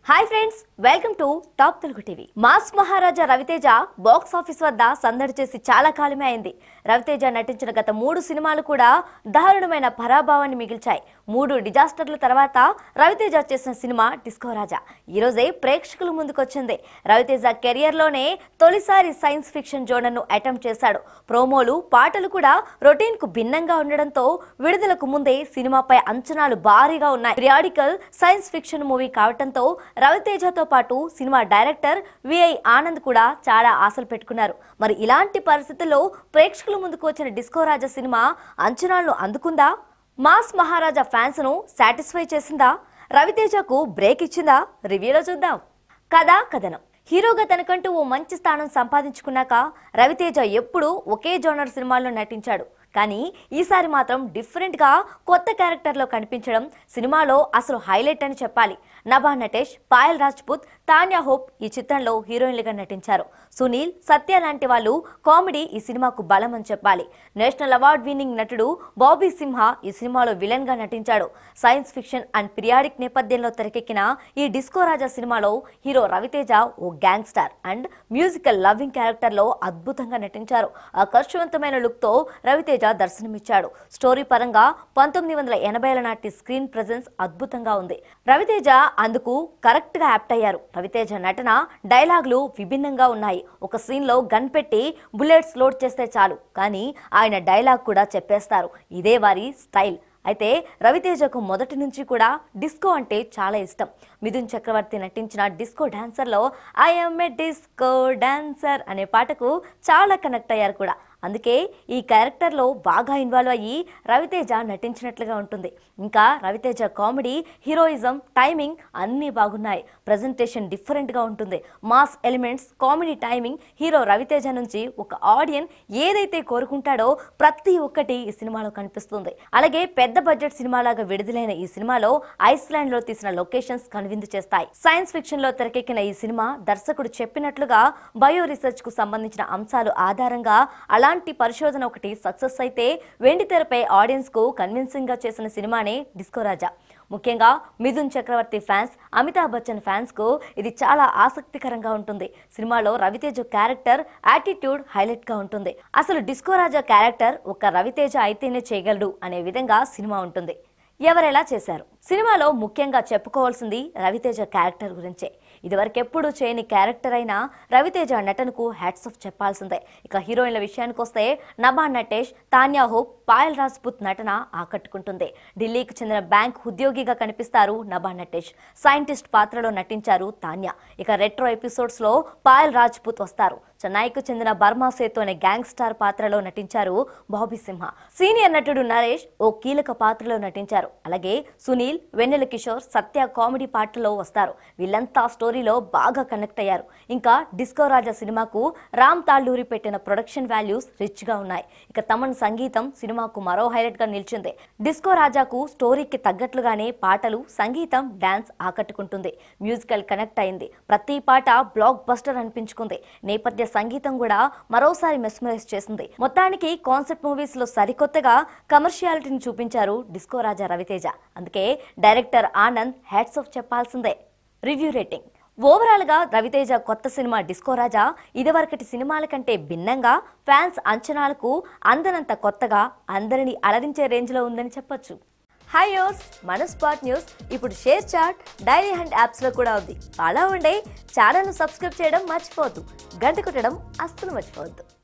hi friends welcome to top Telugu TV mass Maharaja Ravi Teja box office వద్ద సందడి చేసి చాలా కాలమే అయింది రవితేజ నటించిన గత మూడు సినిమాలు కూడా దారుణమైన పరాభావాన్ని మిగిల్చాయి మూడు డిజాస్టర్ల తర్వాత రవితేజ చేసిన సినిమా డిస్కో రాజా ఈరోజే ప్రేక్షకుల ముందుకొచ్చింది రవితేజ కెరియర్లోనే తొలిసారి సైన్స్ ఫిక్షన్ జోనర్ను అటెంప్ట్ చేశాడు ప్రోమోలు పాటలు కూడా రొటీన్ కు భిన్నంగా ఉండడంతో విడుదలకు ముందే సినిమాపై అంచనాలు భారీగా ఉన్నాయి పిరియాడికల్ సైన్స్ ఫిక్షన్ మూవీ కావటంతో రవితేజతో పాటు సినిమా డైరెక్టర్ విఐ ఆనంద్ కూడా చాలా ఆశలు పెట్టుకున్నారు మరి ఇలాంటి పరిస్థితుల్లో ప్రేక్షకుల ముందుకు వచ్చిన డిస్కో రాజా సినిమా అంచనాలను అందుకుందా మాస్ మహారాజా ఫ్యాన్స్ ను సాటిస్ఫై చేసిందా రవితేజకు బ్రేక్ ఇచ్చిందా రివ్యూలో చూద్దాం కథా కథనం హీరోగా తనకంటూ ఓ మంచి స్థానం సంపాదించుకున్నాక రవితేజ ఎప్పుడూ ఒకే జోనర్ సినిమాల్లో నటించాడు కానీ ఈసారి మాత్రం డిఫరెంట్గా కొత్త క్యారెక్టర్లో కనిపించడం సినిమాలో అసలు హైలైట్ అని చెప్పాలి నభా నటేష్ పాయల్ రాజ్పుత్ తాన్యా హోప్ ఈ చిత్రంలో హీరోయిన్లుగా నటించారు సునీల్ సత్య లాంటి వాళ్ళు కామెడీ ఈ సినిమాకు బలం అని చెప్పాలి నేషనల్ అవార్డ్ విన్నింగ్ నటుడు బాబీ సింహ ఈ సినిమాలో విలన్ గా నటించాడు సైన్స్ ఫిక్షన్ అండ్ పిరియాడిక్ నేపథ్యంలో తెరకెక్కిన ఈ డిస్కో రాజా సినిమాలో హీరో రవితేజ ఓ gangster and musical loving character లో అద్భుతంగా నటించారు ఆకర్షవంతమైన లుక్ తో రవితేజ దర్శనమిచ్చాడు స్టోరీ పరంగా పంతొమ్మిది వందల ఎనభైల నాటి స్క్రీన్ ప్రెజెన్స్ అద్భుతంగా ఉంది రవితేజ అందుకు కరెక్ట్ గా యాప్ట్ అయ్యారు రవితేజ నటన డైలాగులు విభిన్నంగా ఉన్నాయి ఒక సీన్ లో గన్ పెట్టి బుల్లెట్స్ లోడ్ చేస్తే చాలు కానీ ఆయన డైలాగ్ కూడా చెప్పేస్తారు ఇదే వారి స్టైల్ అయితే రవితేజకు మొదటి నుంచి కూడా డిస్కో అంటే చాలా ఇష్టం మిథున్ చక్రవర్తి నటించిన డిస్కో డాన్సర్లో ఐఎమ్ ఏ డిస్కో డాన్సర్ అనే పాటకు చాలా కనెక్ట్ అయ్యారు కూడా అందుకే ఈ క్యారెక్టర్లో బాగా ఇన్వాల్వ్ అయ్యి రవితేజ నటించినట్లుగా ఉంటుంది ఇంకా రవితేజ కామెడీ హీరోయిజం టైమింగ్ అన్నీ బాగున్నాయి ప్రజెంటేషన్ డిఫరెంట్గా ఉంటుంది mass elements comedy timing hero Ravi Teja నుంచి ఒక ఆడియన్ ఏదైతే కోరుకుంటాడో ప్రతి ఒక్కటి ఈ సినిమాలో కనిపిస్తుంది అలాగే పెద్ద బడ్జెట్ సినిమాలాగా విడుదలైన ఈ సినిమాలో ఐస్లాండ్ లో తీసిన లొకేషన్స్ కనువిందు చేస్తాయి సైన్స్ ఫిక్షన్ లో తెరకెక్కిన ఈ సినిమా దర్శకుడు చెప్పినట్లుగా బయో రీసెర్చ్ కు సంబంధించిన అంశాలు ఆధారంగా అలాంటి పరిశోధన ఒకటి సక్సెస్ అయితే వెండి తెరపై ఆడియన్స్ కు కన్విన్సింగ్ గా చేసిన సినిమానే డిస్కో రాజా ముఖ్యంగా మిథున్ చక్రవర్తి ఫ్యాన్స్ అమితాబ్ బచ్చన్ ఫ్యాన్స్ కు ఇది చాలా ఆసక్తికరంగా ఉంటుంది సినిమాలో రవితేజ క్యారెక్టర్ యాటిట్యూడ్ హైలైట్ గా ఉంటుంది అసలు డిస్కో రాజా క్యారెక్టర్ ఒక రవితేజ అయితేనే చేయగలడు అనే విధంగా సినిమా ఉంటుంది ఎవరెలా చేశారు సినిమాలో ముఖ్యంగా చెప్పుకోవాల్సింది రవితేజ క్యారెక్టర్ గురించే ఇదివరకెప్పుడు చేయని క్యారెక్టర్ అయిన రవితేజ నటనకు హ్యాట్స్ ఆఫ్ చెప్పాల్సిందే ఇక హీరోయిన్ల విషయానికి వస్తే నభా నటేష్ తాన్యా హోప్ పాయల్ రాజ్పుత్ నటన ఆకట్టుకుంటుంది ఢిల్లీకి చెందిన బ్యాంక్ ఉద్యోగిగా కనిపిస్తారు నభా నటేష్ సైంటిస్ట్ పాత్రలో నటించారు తాన్యా ఇక రెట్రో ఎపిసోడ్స్ లో పాయల్ రాజ్పుత్ వస్తారు చెన్నైకు చెందిన బర్మా సేతు అనే గ్యాంగ్ స్టార్ పాత్రలో నటించారు బాబీ సింహ సీనియర్ నటుడు నరేష్ ఓ కీలక పాత్రలో నటించారు అలాగే సునీల్ వెన్నెల కిషోర్ సత్య కామెడీ పాటలో వస్తారు వీళ్ళంతా స్టోరీలో బాగా కనెక్ట్ అయ్యారు ఇంకా డిస్కో రాజా సినిమాకు రామ్ తాళ్ళూరి పెట్టిన ప్రొడక్షన్ వాల్యూస్ రిచ్ గా ఉన్నాయి ఇక తమన్ సంగీతం సినిమాకు మరో హైలైట్ గా నిలిచింది డిస్కో రాజాకు స్టోరీకి తగ్గట్లుగానే పాటలు సంగీతం డాన్స్ ఆకట్టుకుంటుంది మ్యూజికల్ కనెక్ట్ అయింది ప్రతి పాట బ్లాక్ బస్టర్ అనిపించుకుంది నేపథ్య సంగీతం కూడా మరోసారి మెస్మరైజ్ చేసింది మొత్తానికి కాన్సెప్ట్ మూవీస్ లో సరికొత్తగా కమర్షియాలిటీని చూపించారు డిస్కో రాజా రవితేజ అందుకే డైరెక్టర్ ఆనంద్ హ్యాట్స్ ఆఫ్ చెప్పాల్సిందే రివ్యూ రేటింగ్ ఓవరాల్ గా రవితేజ కొత్త సినిమా డిస్కో రాజా ఇదివరకటి సినిమాల కంటే భిన్నంగా ఫ్యాన్స్ అంచనాలకు అందనంత కొత్తగా అందరినీ అలరించే రేంజ్ లో ఉందని చెప్పొచ్చు హై యోర్స్ మన స్పాట్ న్యూస్ ఇప్పుడు షేర్ చాట్ డైరీ హ్యాండ్ యాప్స్లో కూడా ఉంది అలా ఉండే ఛానల్ను సబ్స్క్రైబ్ చేయడం మర్చిపోవద్దు గంట కొట్టడం అస్సలు మర్చిపోవద్దు